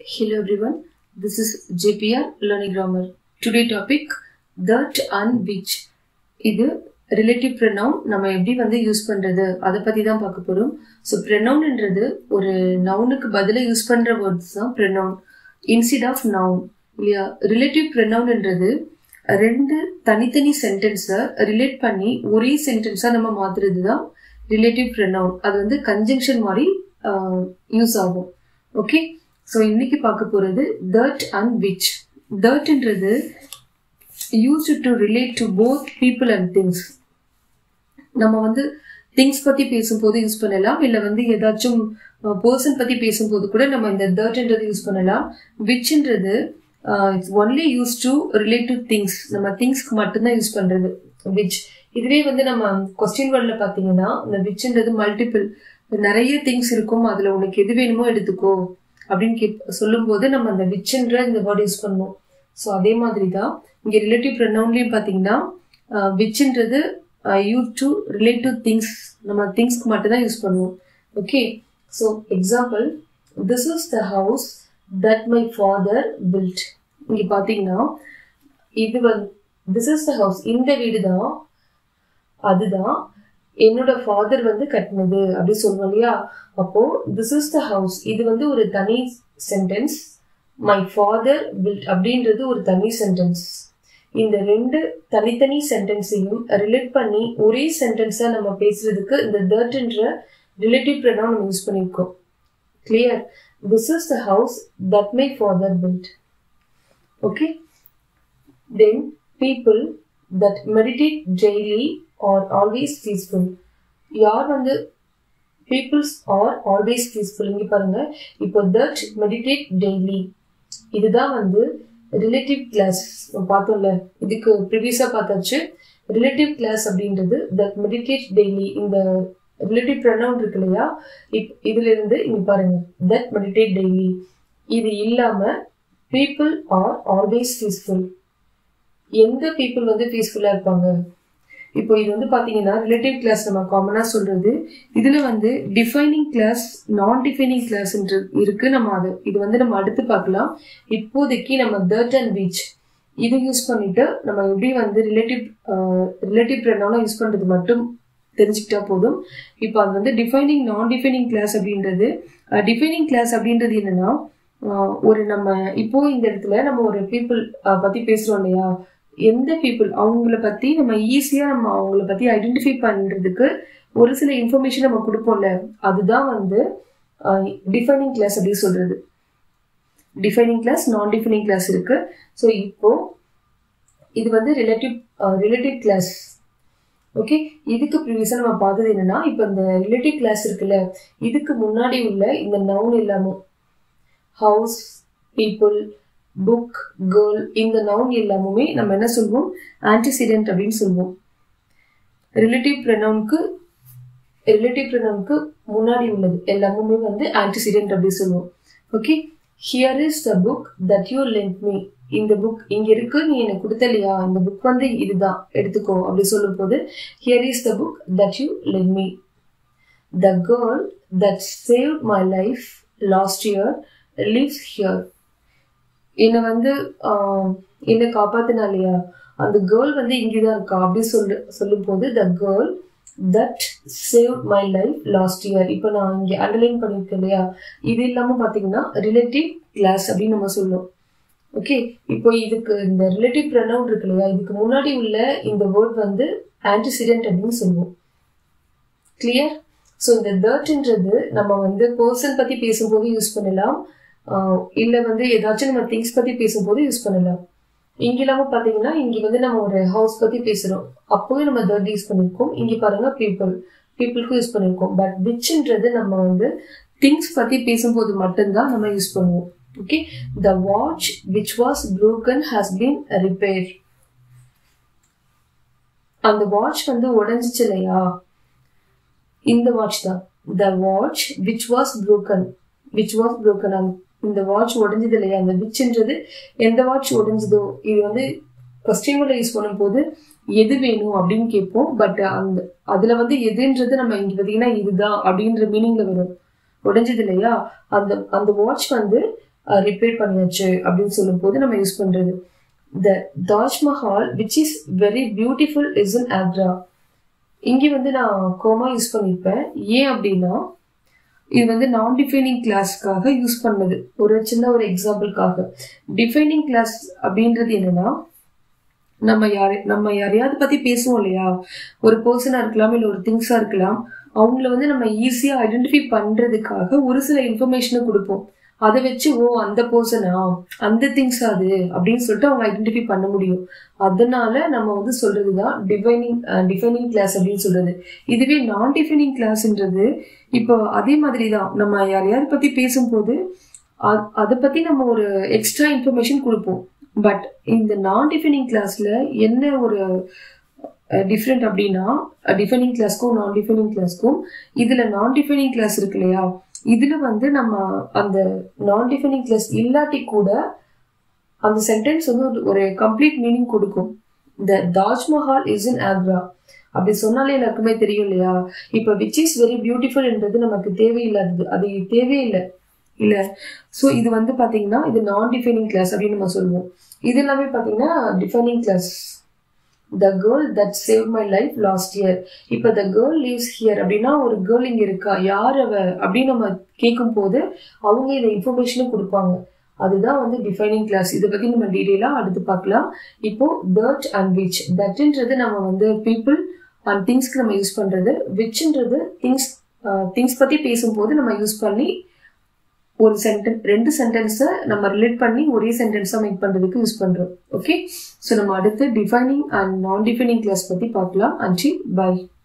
Hello everyone, this is JPR Learning Grammar. Today topic that and which. இது relative pronoun நம்ம எப்படி வந்து use பண்றது அதை பத்தி தான் பார்க்க போறோம் ஸோ ப்ரெனவுன்ன்றது ஒரு நவுனுக்கு பதிலாக யூஸ் பண்ற வேர்ட்ஸ் தான் ப்ரெனவுன் இன்ஸ்டிட் ஆஃப் நவுன் இல்லையா ரிலேட்டிவ் ப்ரெனவுன்ன்றது ரெண்டு தனித்தனி சென்டென்ஸை ரிலேட் பண்ணி ஒரே சென்டென்ஸாக நம்ம மாத்துறது தான் ரிலேட்டிவ் ப்ரெனவுன் அது வந்து கன்ஜங்ஷன் மாதிரி யூஸ் ஆகும் ஓகே ஸோ இன்னைக்கு பார்க்க போகிறது தட் அண்ட் விச் தட்ன்றது used to relate to both people and things நம்ம வந்து திங்ஸ் பற்றி பேசும்போது யூஸ் பண்ணலாம் இல்லை வந்து ஏதாச்சும் பர்சன் பற்றி பேசும்போது கூட நம்ம இந்த தர்ட்ன்றது யூஸ் பண்ணலாம் விச்ன்றது it's only used to relate to things நம்ம திங்ஸ்க்கு மட்டும்தான் யூஸ் பண்ணுறது விச் இதுவே வந்து நம்ம கொஸ்டின் வேர்டில் பார்த்தீங்கன்னா இந்த விச்ன்றது மல்டிபிள் நிறைய திங்ஸ் இருக்கும் அதில் உனக்கு எது வேணுமோ எடுத்துக்கோ அப்படின்னு கேப் சொல்லும்போது நம்ம அந்த விச்ன்ற இந்த வேர்ட் யூஸ் பண்ணுவோம் ஸோ அதே மாதிரி தான் இங்கே ரிலேட்டிவ் ப்ரொனவுன்லேயும் பார்த்தீங்கன்னா விச்ன்றது used to relate to things நம்ம திங்ஸ்க்கு மட்டும் தான் யூஸ் பண்ணுவோம் okay so example this is the house that my father built இங்கே பார்த்தீங்கன்னா இது வந்து திஸ் இஸ் த ஹவுஸ் இந்த வீடு தான் அதுதான் என்னோட ஃபாதர் வந்து கட்டினது அப்படி சொல்லுவோம் இல்லையா அப்போ திஸ் இஸ் த ஹவுஸ் இது வந்து ஒரு தனி சென்டென்ஸ் மை ஃபாதர் பில்ட் அப்படின்றது ஒரு தனி சென்டென்ஸ் இந்த ரெண்டு தனித்தனி சென்டென்ஸையும் ரிலேட் பண்ணி ஒரே சென்டென்ஸாக நம்ம பேசுறதுக்கு இந்த தர்ட்ன்ற ரிலேட்டிவ் ப்ரனவுன் நம்ம யூஸ் பண்ணியிருக்கோம் clear this is the house that my father built okay then people that meditate daily are always peaceful யார் வந்து பீப்புள்ஸ் ஆர் ஆல்வேஸ் பீஸ்ஃபுல் இங்கே பாருங்க இப்போ தட் மெடிடேட் டெய்லி இதுதான் வந்து ரிலேட்டிவ் கிளாஸ் பார்த்தோம்ல இதுக்கு ப்ரீவியஸாக பார்த்தாச்சு ரிலேட்டிவ் கிளாஸ் அப்படின்றது தட் மெடிடேட் டெய்லி இந்த ரிலேட்டிவ் ப்ரனவுன் இருக்கு இல்லையா இப் இதுல இருந்து இங்க பாருங்க தட் மெடிடேட் டெய்லி இது இல்லாம பீப்புள் ஆர் ஆல்வேஸ் பீஸ்ஃபுல் எந்த பீப்புள் வந்து பீஸ்ஃபுல்லா இருப்பாங்க இப்போ இது வந்து பாத்தீங்கன்னா ரிலேட்டிவ் கிளாஸ் நம்ம காமனா சொல்றது இதுல வந்து defining clause non defining clause இருக்கு நம்ம அது இது வந்து நம்ம அடுத்து பார்க்கலாம் இப்போதைக்கு நம்ம தர்ட் அண்ட் பீச் இது யூஸ் பண்ணிட்டு நம்ம எப்படி வந்து ரிலேட்டிவ் ரிலேட்டிவ் ப்ரெனவுனா யூஸ் பண்றது மட்டும் தெரிஞ்சுக்கிட்டா போதும் இப்போ அது வந்து டிஃபைனிங் நான் டிஃபைனிங் கிளாஸ் அப்படின்றது டிஃபைனிங் கிளாஸ் அப்படின்றது என்னன்னா ஒரு நம்ம இப்போ இந்த இடத்துல நம்ம ஒரு பீப்புள் பத்தி பேசுறோம் இல்லையா எந்த பீப்புள் அவங்கள பத்தி நம்ம ஈஸியா நம்ம அவங்கள பத்தி ஐடென்டிஃபை பண்றதுக்கு ஒரு சில இன்ஃபர்மேஷன் நம்ம கொடுப்போம்ல அதுதான் வந்து டிஃபைனிங் கிளாஸ் அப்படின்னு சொல்றது defining clause non defining clause இருக்கு ஸோ இப்போ இது வந்து ரிலேட்டிவ் ரிலேட்டிவ் கிளாஸ் ஓகே இதுக்கு ப்ரீவியஸாக நம்ம பார்த்தது என்னன்னா இப்போ இந்த ரிலேட்டிவ் கிளாஸ் இருக்குல்ல இதுக்கு முன்னாடி உள்ள இந்த நவுன் எல்லாமும் ஹவுஸ் பீப்புள் புக் கேர்ள் இந்த நவுன் எல்லாமுமே நம்ம என்ன சொல்வோம் ஆன்டிசிடென்ட் அப்படின்னு சொல்லுவோம் ரிலேட்டிவ் ப்ரனவுனுக்கு ரிலேட்டிவ் ப்ரனவுனுக்கு முன்னாடி உள்ளது எல்லாமுமே வந்து ஆன்டிசிடென்ட் அப்படின்னு சொல்லுவோம் okay here is the book that you lent me இந்த புக் இங்க இருக்கு நீ எனக்கு கொடுத்தலையா இந்த புக் வந்து இதுதான் எடுத்துக்கோ அப்படி சொல்லும் போது here is the book that you lent me the girl that save my life last year lives here என்னை வந்து என்னை காப்பாத்தினாலையா அந்த கேர்ள் வந்து இங்கேதான் இருக்கா அப்படி சொல்லு சொல்லும் போது the girl that save my life last year இப்போ நான் இங்கே அண்டர்லைன் பண்ணியிருக்கேன் இல்லையா இது இல்லாமல் பார்த்தீங்கன்னா ரிலேட்டிவ் கிளாஸ் அப்படின்னு நம்ம சொல்லுவோம் ஓகே இப்போ இதுக்கு இந்த ரிலேட்டிவ் ப்ரனவுன் இருக்கு இல்லையா இதுக்கு முன்னாடி உள்ள இந்த வேர்ட் வந்து ஆன்டிசிடென்ட் அப்படின்னு சொல்லுவோம் கிளியர் ஸோ இந்த தர்ட்ன்றது நம்ம வந்து பர்சன் பற்றி பேசும்போது யூஸ் பண்ணலாம் இல்லை வந்து ஏதாச்சும் நம்ம திங்ஸ் பற்றி பேசும்போது யூஸ் பண்ணலாம் இங்க இல்லாம பாத்தீங்கன்னா இங்க வந்து நம்ம ஒரு ஹவுஸ் பத்தி பேசுறோம் அப்போவே நம்ம தர்ட் யூஸ் பண்ணிருக்கோம் இங்க பாருங்க பீப்புள் பீப்புளுக்கு யூஸ் பண்ணிருக்கோம் பட் விச்ன்றது நம்ம வந்து திங்ஸ் பத்தி பேசும்போது மட்டும்தான் நம்ம யூஸ் பண்ணுவோம் okay the watch which was broken has been repair அந்த வாட்ச் வந்து உடஞ்சிச்சு இல்லையா இந்த வாட்ச் தான் the watch which was broken which was broken இந்த வாட்ச் உடஞ்சது இல்லையா அந்த விச்ன்றது எந்த வாட்ச் உடஞ்சதோ இது வந்து கொஸ்டின்களை யூஸ் பண்ணும்போது எது வேணும் அப்படின்னு கேட்போம் பட் அந்த அதுல வந்து எதுன்றது நம்ம இங்க பாத்தீங்கன்னா இதுதான் அப்படின்ற மீனிங்ல வரும் உடஞ்சது இல்லையா அந்த அந்த வாட்ச் வந்து ரிப்பேர் பண்ணியாச்சு அப்படின்னு சொல்லும் போது நம்ம யூஸ் பண்றது the Taj Mahal which is very beautiful is in Agra இங்கே வந்து நான் கோமா யூஸ் பண்ணியிருப்பேன் ஏன் அப்படின்னா இது வந்து நான் டிஃபைனிங் கிளாஸ்க்காக யூஸ் பண்ணது ஒரு சின்ன ஒரு எக்ஸாம்பிளுக்காக டிஃபைனிங் கிளாஸ் அப்படின்றது என்னன்னா நம்ம யாரு நம்ம யாரையாவது பத்தி பேசுவோம் இல்லையா ஒரு பர்சனா இருக்கலாம் இல்லை ஒரு திங்ஸா இருக்கலாம் அவங்கள வந்து நம்ம ஈஸியா ஐடென்டிஃபை பண்றதுக்காக ஒரு சில இன்ஃபர்மேஷனை கொடுப்போம் அதை வச்சு ஓ அந்த பர்சனா அந்த திங்ஸ் அது அப்படின்னு சொல்லிட்டு அவங்க ஐடென்டிஃபை பண்ண முடியும் அதனால நம்ம வந்து சொல்றதுதான் டிஃபைனிங் டிஃபைனிங் கிளாஸ் அப்படின்னு சொல்றது இதுவே நான் டிஃபைனிங் கிளாஸ்ன்றது இப்போ அதே மாதிரி தான் நம்ம யாரையாவது பத்தி பேசும்போது அதை பத்தி நம்ம ஒரு எக்ஸ்ட்ரா இன்ஃபர்மேஷன் கொடுப்போம் பட் இந்த நான் டிஃபைனிங் கிளாஸ்ல என்ன ஒரு டிஃப்ரெண்ட் அப்படின்னா டிஃபைனிங் கிளாஸ்க்கும் நான் டிஃபைனிங் கிளாஸ்க்கும் இதுல நான் டிஃபைனிங் கிளாஸ் இருக்கு இல்லையா இதுல வந்து நம்ம அந்த நான் டிஃபைனிங் கிளாஸ் இல்லாட்டி கூட அந்த சென்டென்ஸ் வந்து ஒரு கம்ப்ளீட் மீனிங் கொடுக்கும் the Taj Mahal is in Agra அப்படி சொன்னாலே எல்லாருக்குமே தெரியும் இல்லையா இப்ப விச் இஸ் வெரி பியூட்டிஃபுல்ன்றது நமக்கு தேவையில்லாதது அது தேவையில்லை இல்ல ஸோ இது வந்து பாத்தீங்கன்னா இது நான் டிஃபைனிங் கிளாஸ் அப்படின்னு நம்ம சொல்லுவோம் இது எல்லாமே பாத்தீங்கன்னா defining clause the girl that save my life last year இப்போ த கேர்ள் லீவ்ஸ் ஹியர் அப்படின்னா ஒரு கேர்ள் இங்க இருக்கா யார் அவ அப்படின்னு நம்ம கேட்கும் போது அவங்க இந்த இன்ஃபர்மேஷனும் கொடுப்பாங்க அதுதான் வந்து டிஃபைனிங் கிளாஸ் இதை பத்தி நம்ம டீடைலா அடுத்து பார்க்கலாம் இப்போ தட் அண்ட் விச் தட்ன்றது நம்ம வந்து பீப்புள் அண்ட் திங்ஸ்க்கு நம்ம யூஸ் பண்றது விச்ன்றது திங்ஸ் திங்ஸ் பத்தி பேசும்போது நம்ம யூஸ் பண்ணி ஒரு சென்டென்ஸ் ரெண்டு சென்டென்ஸை நம்ம ரிலேட் பண்ணி ஒரே சென்டென்ஸாக மேக் பண்ணுறதுக்கு யூஸ் பண்ணுறோம் ஓகே ஸோ நம்ம அடுத்து defining and non defining clause பற்றி பார்க்கலாம் அண்ட் பை